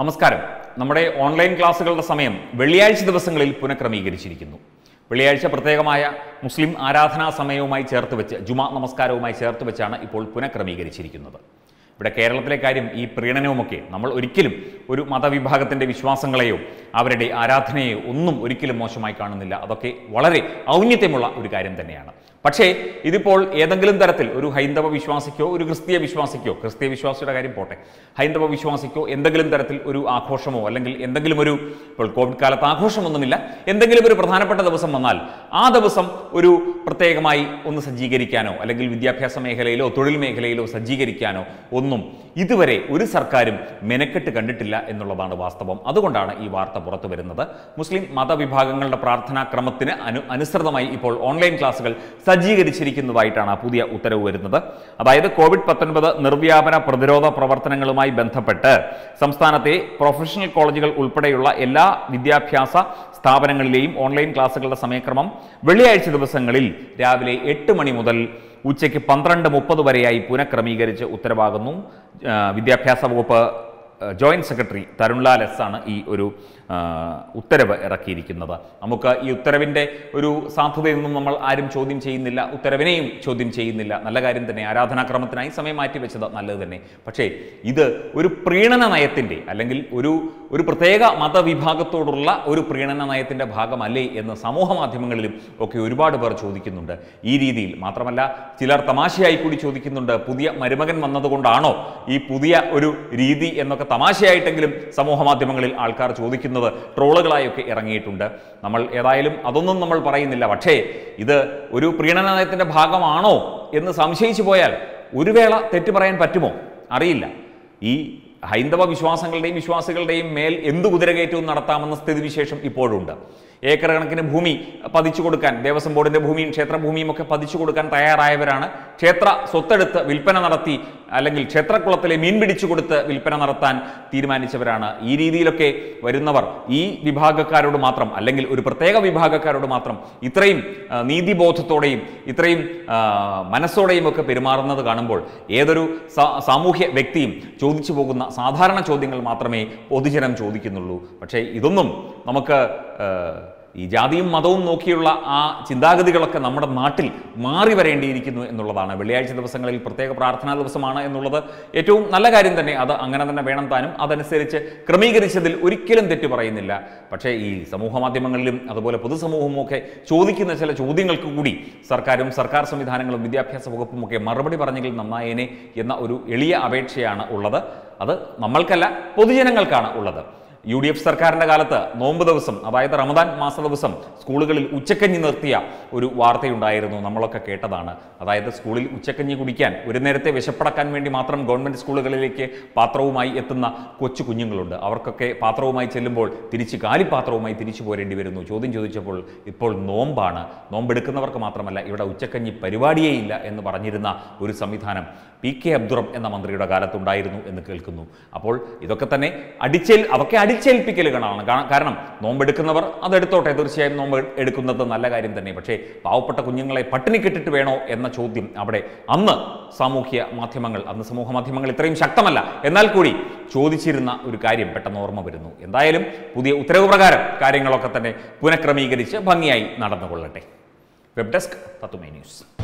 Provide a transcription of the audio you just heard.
നമസ്കാരം നമ്മുടെ ഓൺലൈൻ ക്ലാസ്സുകളുടെ സമയം വെള്ളിയാഴ്ച ദിവസങ്ങളിൽ പുനഃക്രമീകരിച്ചിരിക്കുന്നു വെള്ളിയാഴ്ച പ്രത്യേകമായ മുസ്ലിം ആരാധനാ സമയവുമായി ചേർത്ത് വെച്ച് ജുമാ നമസ്കാരവുമായി ചേർത്ത് വെച്ചാണ് ഇപ്പോൾ പുനഃക്രമീകരിച്ചിരിക്കുന്നത് ഇവിടെ കേരളത്തിലെ കാര്യം ഈ പ്രീണനവുമൊക്കെ നമ്മൾ ഒരിക്കലും ഒരു മതവിഭാഗത്തിൻ്റെ വിശ്വാസങ്ങളെയോ അവരുടെ ആരാധനയെയോ ഒന്നും ഒരിക്കലും മോശമായി കാണുന്നില്ല അതൊക്കെ വളരെ ഔന്നത്യമുള്ള ഒരു കാര്യം തന്നെയാണ് പക്ഷേ ഇതിപ്പോൾ ഏതെങ്കിലും തരത്തിൽ ഒരു ഹൈന്ദവ വിശ്വാസിക്കോ ഒരു ക്രിസ്തീയ വിശ്വാസിക്കോ ക്രിസ്തീയ വിശ്വാസിയുടെ കാര്യം പോട്ടെ ഹൈന്ദവ വിശ്വാസിക്കോ എന്തെങ്കിലും തരത്തിൽ ഒരു ആഘോഷമോ അല്ലെങ്കിൽ എന്തെങ്കിലും ഒരു ഇപ്പോൾ കോവിഡ് കാലത്ത് ആഘോഷമൊന്നുമില്ല എന്തെങ്കിലും ഒരു പ്രധാനപ്പെട്ട ദിവസം വന്നാൽ ആ ദിവസം ഒരു പ്രത്യേകമായി ഒന്ന് സജ്ജീകരിക്കാനോ അല്ലെങ്കിൽ വിദ്യാഭ്യാസ മേഖലയിലോ തൊഴിൽ മേഖലയിലോ സജ്ജീകരിക്കാനോ ഒന്നും ഇതുവരെ ഒരു സർക്കാരും മെനക്കെട്ട് കണ്ടിട്ടില്ല എന്നുള്ളതാണ് വാസ്തവം അതുകൊണ്ടാണ് ഈ വാർത്ത പുറത്തു വരുന്നത് മുസ്ലിം മതവിഭാഗങ്ങളുടെ പ്രാർത്ഥനാ ക്രമത്തിന് അനു അനുസൃതമായി ഇപ്പോൾ ഓൺലൈൻ ക്ലാസുകൾ സജ്ജീകരിച്ചിരിക്കുന്നതായിട്ടാണ് പുതിയ ഉത്തരവ് വരുന്നത് അതായത് കോവിഡ് പത്തൊൻപത് നിർവ്യാപന പ്രതിരോധ പ്രവർത്തനങ്ങളുമായി ബന്ധപ്പെട്ട് സംസ്ഥാനത്തെ പ്രൊഫഷണൽ കോളേജുകൾ ഉൾപ്പെടെയുള്ള എല്ലാ വിദ്യാഭ്യാസ സ്ഥാപനങ്ങളിലെയും ഓൺലൈൻ ക്ലാസുകളുടെ സമയക്രമം വെള്ളിയാഴ്ച ദിവസങ്ങളിൽ രാവിലെ എട്ട് മണി മുതൽ ഉച്ചയ്ക്ക് പന്ത്രണ്ട് മുപ്പത് വരെയായി പുനഃക്രമീകരിച്ച് ഉത്തരവാകുന്നു ആ, വിദ്യാഭ്യാസ വകുപ്പ് ആ, ജോയിന്റ് സെക്രട്ടറി തരുൺലാൽ എസ് ആണ് ഈ ഒരു ആ, ഉത്തരവ് ഇറക്കിയിരിക്കുന്നത് നമുക്ക് ഈ ഉത്തരവിൻ്റെ ഒരു സാധുതയൊന്നും നമ്മൾ ആരും ചോദ്യം ചെയ്യുന്നില്ല ഉത്തരവിനെയും ചോദ്യം ചെയ്യുന്നില്ല നല്ല കാര്യം തന്നെ ആരാധനാക്രമത്തിനായി സമയം മാറ്റി വെച്ചത് നല്ലത് തന്നെ പക്ഷേ ഇത് ഒരു പ്രീണന നയത്തിൻ്റെ അല്ലെങ്കിൽ ഒരു ഒരു പ്രത്യേക മതവിഭാഗത്തോടുള്ള ഒരു പ്രീണന നയത്തിൻ്റെ ഭാഗമല്ലേ എന്ന് സമൂഹ മാധ്യമങ്ങളിലും ഒക്കെ ഒരുപാട് പേർ ചോദിക്കുന്നുണ്ട് ഈ രീതിയിൽ മാത്രമല്ല ചിലർ തമാശയായി കൂടി ചോദിക്കുന്നുണ്ട് പുതിയ മരുമകൻ വന്നതുകൊണ്ടാണോ ഈ പുതിയ ഒരു രീതി എന്നൊക്കെ തമാശയായിട്ടെങ്കിലും സമൂഹ മാധ്യമങ്ങളിൽ ആൾക്കാർ ചോദിക്കുന്നത് ട്രോളുകളായൊക്കെ ഇറങ്ങിയിട്ടുണ്ട് നമ്മൾ ഏതായാലും അതൊന്നും നമ്മൾ പറയുന്നില്ല പക്ഷേ ഇത് ഒരു പ്രീണന നയത്തിൻ്റെ ഭാഗമാണോ എന്ന് സംശയിച്ചു പോയാൽ ഒരു വേള തെറ്റ് പറയാൻ പറ്റുമോ അറിയില്ല ഈ ഹൈന്ദവ വിശ്വാസങ്ങളുടെയും വിശ്വാസികളുടെയും മേൽ എന്ത് കുതിരകയറ്റവും നടത്താമെന്ന സ്ഥിതിവിശേഷം ഇപ്പോഴുണ്ട് ഏക്കർ കണക്കിന് ഭൂമി പതിച്ചു കൊടുക്കാൻ ദേവസ്വം ബോർഡിന്റെ ഭൂമിയും ക്ഷേത്രഭൂമിയും ഒക്കെ പതിച്ചു കൊടുക്കാൻ തയ്യാറായവരാണ് ക്ഷേത്ര സ്വത്തെടുത്ത് വിൽപ്പന നടത്തി അല്ലെങ്കിൽ ക്ഷേത്രക്കുളത്തിലെ മീൻ പിടിച്ചു കൊടുത്ത് വിൽപ്പന നടത്താൻ തീരുമാനിച്ചവരാണ് ഈ രീതിയിലൊക്കെ വരുന്നവർ ഈ വിഭാഗക്കാരോട് മാത്രം അല്ലെങ്കിൽ ഒരു പ്രത്യേക വിഭാഗക്കാരോട് മാത്രം ഇത്രയും ആ, നീതിബോധത്തോടെയും ഇത്രയും ആ, മനസ്സോടെയും ഒക്കെ പെരുമാറുന്നത് കാണുമ്പോൾ ഏതൊരു സാ- സാമൂഹ്യ വ്യക്തിയും ചോദിച്ചു പോകുന്ന സാധാരണ ചോദ്യങ്ങൾ മാത്രമേ പൊതുജനം ചോദിക്കുന്നുള്ളൂ പക്ഷേ ഇതൊന്നും നമുക്ക് ആ, ഈ ജാതിയും മതവും നോക്കിയുള്ള ആ ചിന്താഗതികളൊക്കെ നമ്മുടെ നാട്ടിൽ മാറി വരേണ്ടിയിരിക്കുന്നു എന്നുള്ളതാണ് വെള്ളിയാഴ്ച ദിവസങ്ങളിൽ പ്രത്യേക പ്രാർത്ഥനാ ദിവസമാണ് എന്നുള്ളത് ഏറ്റവും നല്ല കാര്യം തന്നെ അത് അങ്ങനെ തന്നെ വേണം താനും അതനുസരിച്ച് ക്രമീകരിച്ചതിൽ ഒരിക്കലും തെറ്റ് പറയുന്നില്ല പക്ഷേ ഈ സമൂഹ മാധ്യമങ്ങളിലും അതുപോലെ പൊതുസമൂഹവും ഒക്കെ ചോദിക്കുന്ന ചില ചോദ്യങ്ങൾക്ക് കൂടി സർക്കാരും സർക്കാർ സംവിധാനങ്ങളും വിദ്യാഭ്യാസ വകുപ്പും ഒക്കെ മറുപടി പറഞ്ഞെങ്കിൽ നന്നായേനെ എന്ന ഒരു എളിയ അപേക്ഷയാണ് ഉള്ളത് അത് നമ്മൾക്കല്ല പൊതുജനങ്ങൾക്കാണ് ഉള്ളത് യു ഡി എഫ് സർക്കാരിൻ്റെ കാലത്ത് നോമ്പ് ദിവസം അതായത് റമദാൻ മാസ ദിവസം സ്കൂളുകളിൽ ഉച്ചക്കഞ്ഞി നിർത്തിയ ഒരു വാർത്തയുണ്ടായിരുന്നു നമ്മളൊക്കെ കേട്ടതാണ് അതായത് സ്കൂളിൽ ഉച്ചക്കഞ്ഞി കുടിക്കാൻ ഒരു നേരത്തെ വിശപ്പടക്കാൻ വേണ്ടി മാത്രം ഗവൺമെൻറ് സ്കൂളുകളിലേക്ക് പാത്രവുമായി എത്തുന്ന കൊച്ചു കുഞ്ഞുങ്ങളുണ്ട് അവർക്കൊക്കെ പാത്രവുമായി ചെല്ലുമ്പോൾ തിരിച്ച് കാലിപ്പാത്രവുമായി തിരിച്ചു പോരേണ്ടി വരുന്നു ചോദ്യം ചോദിച്ചപ്പോൾ ഇപ്പോൾ നോമ്പാണ് നോമ്പെടുക്കുന്നവർക്ക് മാത്രമല്ല ഇവിടെ ഉച്ചക്കഞ്ഞി പരിപാടിയേ ഇല്ല എന്ന് പറഞ്ഞിരുന്ന ഒരു സംവിധാനം പി കെ അബ്ദുറം എന്ന മന്ത്രിയുടെ കാലത്തുണ്ടായിരുന്നു എന്ന് കേൾക്കുന്നു അപ്പോൾ ഇതൊക്കെ തന്നെ അടിച്ചേൽ അതൊക്കെ അടിച്ചേൽപ്പിക്കലുകളാണ് കാ- കാരണം നോമ്പെടുക്കുന്നവർ അതെടുത്തോട്ടെ തീർച്ചയായും നോമ്പ് എടുക്കുന്നത് നല്ല കാര്യം തന്നെ പക്ഷേ പാവപ്പെട്ട കുഞ്ഞുങ്ങളെ പട്ടിണി കെട്ടിട്ട് വേണോ എന്ന ചോദ്യം അവിടെ അന്ന് സാമൂഹ്യ മാധ്യമങ്ങൾ അന്ന് സമൂഹ മാധ്യമങ്ങൾ ഇത്രയും ശക്തമല്ല എന്നാൽ കൂടി ചോദിച്ചിരുന്ന ഒരു കാര്യം പെട്ടെന്ന് ഓർമ്മ വരുന്നു എന്തായാലും പുതിയ ഉത്തരവ് പ്രകാരം കാര്യങ്ങളൊക്കെ തന്നെ പുനഃക്രമീകരിച്ച് ഭംഗിയായി നടന്നുകൊള്ളട്ടെ വെബ് ഡെസ്ക് തത്തുമൈ ന്യൂസ്